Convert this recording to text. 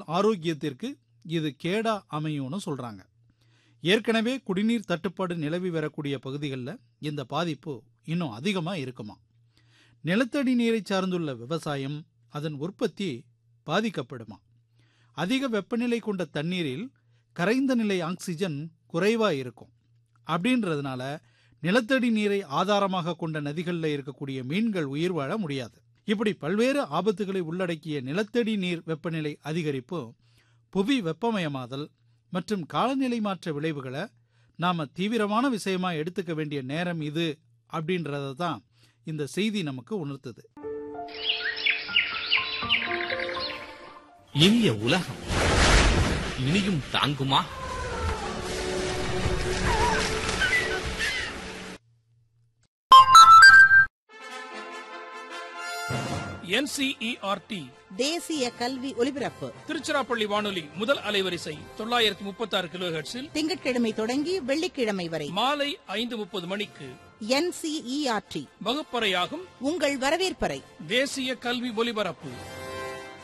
ஆரோக்கியத்திற்கு இது கேடா அமையும்னு சொல்றாங்க ஏற்கனவே குடிநீர் தட்டுப்பாடு நிலவி வரக்கூடிய பகுதிகளில் இந்த பாதிப்பு இன்னும் அதிகமா இருக்குமா நிலத்தடி நீரை சார்ந்துள்ள விவசாயம் அதன் உற்பத்தி பாதிக்கப்படுமா அதிக வெப்பநிலை கொண்ட தண்ணீரில் கரைந்த நிலை ஆக்சிஜன் குறைவா இருக்கும் அப்படின்றதுனால நிலத்தடி நீரை ஆதாரமாக கொண்ட நதிகளில் இருக்கக்கூடிய மீன்கள் உயிர் வாழ முடியாது இப்படி பல்வேறு ஆபத்துகளை உள்ளடக்கிய நிலத்தடி நீர் வெப்பநிலை அதிகரிப்பு புவி வெப்பமயமாதல் மற்றும் காலநிலை மாற்ற விளைவுகளை நாம தீவிரமான விஷயமா எடுத்துக்க வேண்டிய நேரம் இது அப்படின்றத தான் இந்த செய்தி நமக்கு உணர்த்துது இனிய உலகம் இனியும் தாங்குமா என்சிஇஆர்டி தேசிய கல்வி ஒலிபரப்பு திருச்சிராப்பள்ளி வானொலி முதல் அலைவரிசை தொள்ளாயிரத்தி முப்பத்தி ஆறு கிலோ திங்கட்கிழமை தொடங்கி வெள்ளிக்கிழமை வரை மாலை ஐந்து முப்பது மணிக்கு என்சிஇஆர்டி வகுப்பறையாகும் உங்கள் வரவேற்பறை தேசிய கல்வி ஒலிபரப்பு